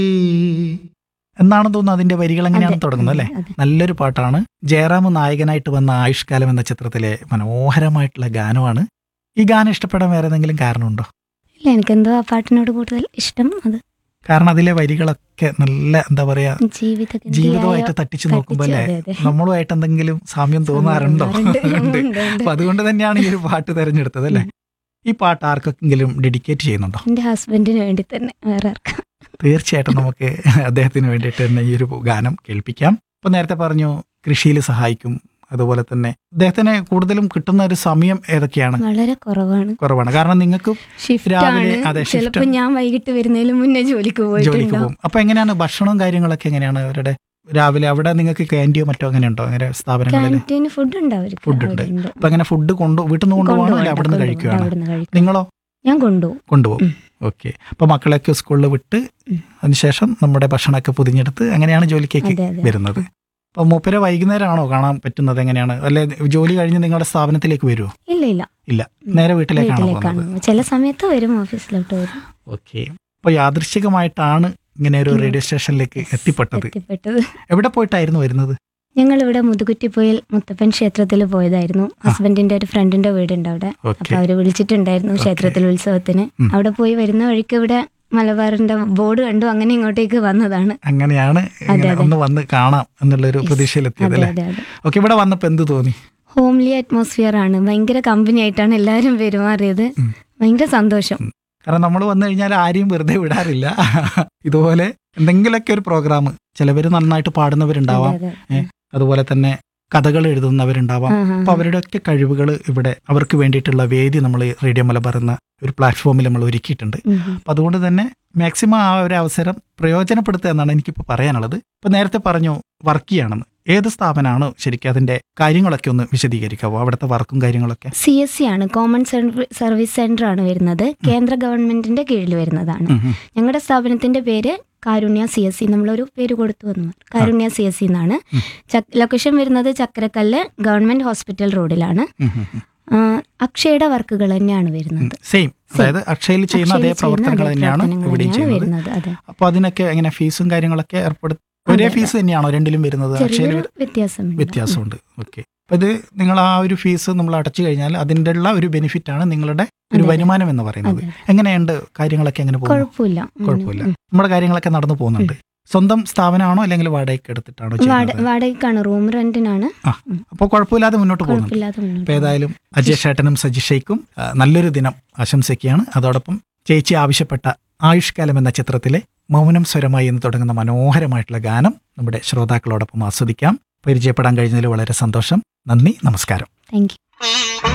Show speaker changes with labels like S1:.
S1: എന്നാണ് തോന്നുന്നു അതിന്റെ വരികൾ എങ്ങനെയാണ് തുടങ്ങുന്നത് അല്ലേ
S2: അതെ.
S1: നല്ലൊരു പാട്ടാണ് ജയറാം നായകനായിട്ട് വന്ന ആയുഷ്കാലം എന്ന ചിത്രത്തിലെ മനോഹരമായിട്ടുള്ള ഗാനമാണ് ഈ ഗാനം ഇഷ്ടപ്പെടാൻ വേറെ എന്തെങ്കിലും കാരണമുണ്ടോ
S2: ഇല്ല എനിക്കെന്തോ ആ പാട്ടിനോട് കൂടുതൽ ഇഷ്ടം അത്
S1: കാരണം അതിലെ വരികളൊക്കെ നല്ല എന്താ പറയാ
S2: ജീവിത
S1: ജീവിതമായിട്ട് തട്ടിച്ചു നോക്കുമ്പോ അല്ലേ നമ്മളുമായിട്ട് എന്തെങ്കിലും സാമ്യം തോന്നാറുണ്ടോ ഉണ്ട്. അപ്പൊ അതുകൊണ്ട് തന്നെയാണ് ഈ ഒരു പാട്ട് തെരഞ്ഞെടുത്തത് അല്ലേ ഈ പാട്ട് ആർക്കെങ്കിലും ഡെഡിക്കേറ്റ് ചെയ്യുന്നുണ്ടോ
S2: എന്റെ ഹസ്ബൻഡിന് വേണ്ടി തന്നെ വേറെ ആർക്കും
S1: തീർച്ചയായിട്ടും നമുക്ക് അദ്ദേഹത്തിന് വേണ്ടിയിട്ട് തന്നെ ഈ ഒരു ഗാനം കേൾപ്പിക്കാം ഇപ്പൊ നേരത്തെ പറഞ്ഞു കൃഷിയിൽ സഹായിക്കും അതുപോലെ തന്നെ അദ്ദേഹത്തിന് കൂടുതലും കിട്ടുന്ന ഒരു സമയം ഏതൊക്കെയാണ്
S2: വളരെ കുറവാണ്
S1: കുറവാണ് കാരണം നിങ്ങൾക്ക്
S2: ഷിഫ്റ്റ്
S1: രാവിലെ,
S2: ആണ്
S1: അതെ, shift.
S2: ചിലപ്പോ ഞാൻ വൈകിട്ട് വരുന്നതിന് മുന്നേ ജോലിക്ക്
S1: ജോലിക്ക്
S2: പോയിട്ടുണ്ടാവും
S1: പോകും അപ്പൊ എങ്ങനെയാണ് ഭക്ഷണവും കാര്യങ്ങളൊക്കെ എങ്ങനെയാണ് അവരുടെ രാവിലെ അവിടെ നിങ്ങൾക്ക് ക്യാൻറ്റീയോ മറ്റോ അങ്ങനെയുണ്ടോ അങ്ങനെ സ്ഥാപനങ്ങളിൽ
S2: ക്യാൻറ്റീന് ഫുഡ് ഉണ്ട് അവർക്ക്
S1: Food ഉണ്ട്.
S2: അവിടെ ഉണ്ട്.
S1: അപ്പൊ അങ്ങനെ ഫുഡ് കൊണ്ടു വീട്ടിൽ നിന്ന് കൊണ്ടുപോകണോ അല്ലെ
S2: കൊണ്ടുപോകണ്ട,
S1: അവിടെ നിന്ന്
S2: കൊണ്ടുപോകണ്ട,
S1: കഴിക്കുകയാണ്
S2: അവിടുന്ന് കഴിക്കും
S1: നിങ്ങളോ
S2: ഞാൻ കൊണ്ടുപോകും
S1: കൊണ്ടുപോകും
S2: ഉം.
S1: ഓക്കെ അപ്പൊ മക്കളെയൊക്കെ സ്കൂളിൽ വിട്ട്
S2: ഉം.
S1: അതിനുശേഷം നമ്മുടെ ഭക്ഷണമൊക്കെ പൊതിഞ്ഞെടുത്ത് അങ്ങനെയാണ് ജോലിക്കേക്ക്
S2: അതെ അതെ
S1: വരുന്നത് അപ്പൊ മൂപ്പരെ വൈകുന്നേരമാണോ കാണാൻ പറ്റുന്നത് എങ്ങനെയാണ് അല്ലെ ജോലി കഴിഞ്ഞ് നിങ്ങളുടെ സ്ഥാപനത്തിലേക്ക് വരുമോ
S2: ഇല്ല ഇല്ല
S1: ഇല്ല
S2: ഉം.
S1: നേരെ വീട്ടിലേക്കാണോ
S2: വീട്ടിലേക്കാണ്
S1: പോകുന്നത്
S2: ചില സമയത്ത് വരും ഓഫീസിലോട്ട് വരും
S1: ഓക്കെ അപ്പൊ യാദൃശ്ചികമായിട്ടാണ് ഇങ്ങനെ ഒരു
S2: ഉം.
S1: റേഡിയോ സ്റ്റേഷനിലേക്ക് എത്തിപ്പെട്ടത്
S2: എത്തിപ്പെട്ടത്
S1: എവിടെ പോയിട്ടായിരുന്നു വരുന്നത്
S2: ഞങ്ങൾ ഇവിടെ മുതുകുറ്റിപ്പോയിൽ മുത്തപ്പൻ ക്ഷേത്രത്തിൽ പോയതായിരുന്നു ഹസ്ബൻഡിന്റെ ഒരു ഫ്രണ്ടിന്റെ വീടുണ്ട് അവിടെ
S1: ഓക്കെ
S2: അപ്പൊ അവര് വിളിച്ചിട്ടുണ്ടായിരുന്നു
S1: Okay.
S2: ക്ഷേത്രത്തിൽ ഉത്സവത്തിന്
S1: ഉം.
S2: അവിടെ പോയി വരുന്ന വഴിക്ക് ഇവിടെ മലബാറിന്റെ ബോർഡ് കണ്ടു അങ്ങനെ ഇങ്ങോട്ടേക്ക് വന്നതാണ്
S1: അങ്ങനെയാണ് ഇങ്ങനെ
S2: അതെ.
S1: ഒന്ന് വന്ന് കാണാം എന്നുള്ളൊരു
S2: Yes.
S1: പ്രതീക്ഷയിലെത്തിയത്
S2: അതെ
S1: അല്ലേ
S2: അതെ അതെ
S1: ഓക്കെ ഇവിടെ വന്നപ്പോ എന്ത് തോന്നി
S2: ഹോംലി അറ്റ്മോസ്ഫിയർ ആണ് ഭയങ്കര കമ്പനി ആയിട്ടാണ് എല്ലാവരും പെരുമാറിയത്
S1: ഉം.
S2: ഭയങ്കര സന്തോഷം
S1: കാരണം നമ്മൾ വന്നു കഴിഞ്ഞാൽ ആരെയും വെറുതെ വിടാറില്ല ഇതുപോലെ എന്തെങ്കിലുമൊക്കെ ഒരു പ്രോഗ്രാം ചിലവർ നന്നായിട്ട് പാടുന്നവരുണ്ടാവാം
S2: അതെ, അതെ.
S1: അതുപോലെ തന്നെ കഥകൾ എഴുതുന്നവരുണ്ടാവാം
S2: ആ, ആ,
S1: അപ്പൊ അവരുടെയൊക്കെ കഴിവുകൾ ഇവിടെ അവർക്ക് വേണ്ടിയിട്ടുള്ള വേദി നമ്മൾ റേഡിയോ മലബാർ എന്ന ഒരു പ്ലാറ്റ്ഫോമിൽ നമ്മൾ ഒരുക്കിയിട്ടുണ്ട്
S2: ഉം, ഉം.
S1: അപ്പൊ അതുകൊണ്ട് തന്നെ മാക്സിമം ആ ഒരു അവസരം പ്രയോജനപ്പെടുത്തുക എന്നാണ് എനിക്കിപ്പോൾ പറയാനുള്ളത് ഇപ്പൊ നേരത്തെ പറഞ്ഞു വർക്ക് ചെയ്യാണെന്ന് ഏത് സ്ഥാപനമാണ് ശരിക്കും അതിന്റെ കാര്യങ്ങളൊക്കെ ഒന്ന് വിശദീകരിക്കാവോ അവിടുത്തെ വർക്കും കാര്യങ്ങളൊക്കെ
S2: സി എസ് സി ആണ് കോമൺ സർവ- സർവീസ് സെന്റർ ആണ് വരുന്നത് കേന്ദ്ര ഗവൺമെന്റിന്റെ കീഴിൽ വരുന്നതാണ്
S1: ഉം, ഉം.
S2: ഞങ്ങളുടെ സ്ഥാപനത്തിന്റെ പേര് കാരുണ്യ സി എസ് സി നമ്മളൊരു പേര് കൊടുത്തു വന്നു കാരുണ്യ സി എസ് സി എന്നാണ്
S1: ഉം.
S2: ചക്- ലൊക്കേഷൻ വരുന്നത് ചക്രക്കല്ല് ഗവൺമെന്റ് ഹോസ്പിറ്റൽ റോഡിലാണ്
S1: ഉം, ഉം, ഉം.
S2: ആ, അക്ഷയുടെ വർക്കുകൾ തന്നെയാണ് വരുന്നത്
S1: സെയിം അതായത് അക്ഷയിൽ ചെയ്യുന്ന അതേ
S2: അക്ഷയിൽ ചെയ്യുന്ന
S1: പ്രവർത്തനങ്ങൾ
S2: അതേ
S1: തന്നെയാണ്
S2: പ്രവർത്തനങ്ങൾ
S1: ഇവിടെയും
S2: തന്നെയാണ്
S1: ചെയ്യുന്നത്
S2: വരുന്നത് അതെ
S1: അപ്പൊ അതിനൊക്കെ എങ്ങനെ ഫീസും കാര്യങ്ങളൊക്കെ ഏർപ്പെടുത്തി ഒരേ
S2: അതെ,
S1: ഫീസ് തന്നെയാണോ രണ്ടിലും വരുന്നത് അക്ഷയിൽ
S2: ചെറിയൊരു വ്യത്യാസമുണ്ട്
S1: വ്യത്യാസമുണ്ട് ഓക്കെ അപ്പൊ ഇത് നിങ്ങൾ ആ ഒരു ഫീസ് നമ്മൾ അടച്ചു കഴിഞ്ഞാൽ അതിൻ്റെ ഉള്ള ഒരു ബെനിഫിറ്റ് ആണ് നിങ്ങളുടെ ഒരു
S2: അതെ.
S1: വരുമാനം എന്ന് പറയുന്നത്
S2: അതെ
S1: എങ്ങനെയുണ്ട് കാര്യങ്ങളൊക്കെ എങ്ങനെ പോകുന്നു
S2: കുഴപ്പമില്ല ഉം,
S1: കുഴപ്പമില്ല
S2: ഉം.
S1: നമ്മുടെ കാര്യങ്ങളൊക്കെ നടന്നു പോകുന്നുണ്ട് സ്വന്തം സ്ഥാപനമാണോ അല്ലെങ്കിൽ വാടകയ്ക്ക് എടുത്തിട്ടാണോ
S2: വാട-
S1: ചെയ്യുന്നത്
S2: വാടകയ്ക്കാണ് റൂം റെന്റിനാണ്
S1: അപ്പോൾ കുഴപ്പമില്ലാതെ മുന്നോട്ട് പോകുന്നുണ്ട്
S2: കുഴപ്പമില്ലാതെ മുന്നോട്ട്
S1: അപ്പോൾ ഏതായാലും അജയ് ഷേട്ടനും സജിഷയ്ക്കും ആ, നല്ലൊരു ദിനം ആശംസിക്കുകയാണ് അതോടൊപ്പം ചേച്ചി ആവശ്യപ്പെട്ട ആയുഷ്കാലം എന്ന ചിത്രത്തിലെ മൗനം സ്വരമായി എന്ന് തുടങ്ങുന്ന മനോഹരമായിട്ടുള്ള ഗാനം നമ്മുടെ ശ്രോതാക്കളോടൊപ്പം ആസ്വദിക്കാം പരിചയപ്പെടാൻ കഴിഞ്ഞതിൽ വളരെ സന്തോഷം നന്ദി നമസ്കാരം
S2: താങ്ക് യു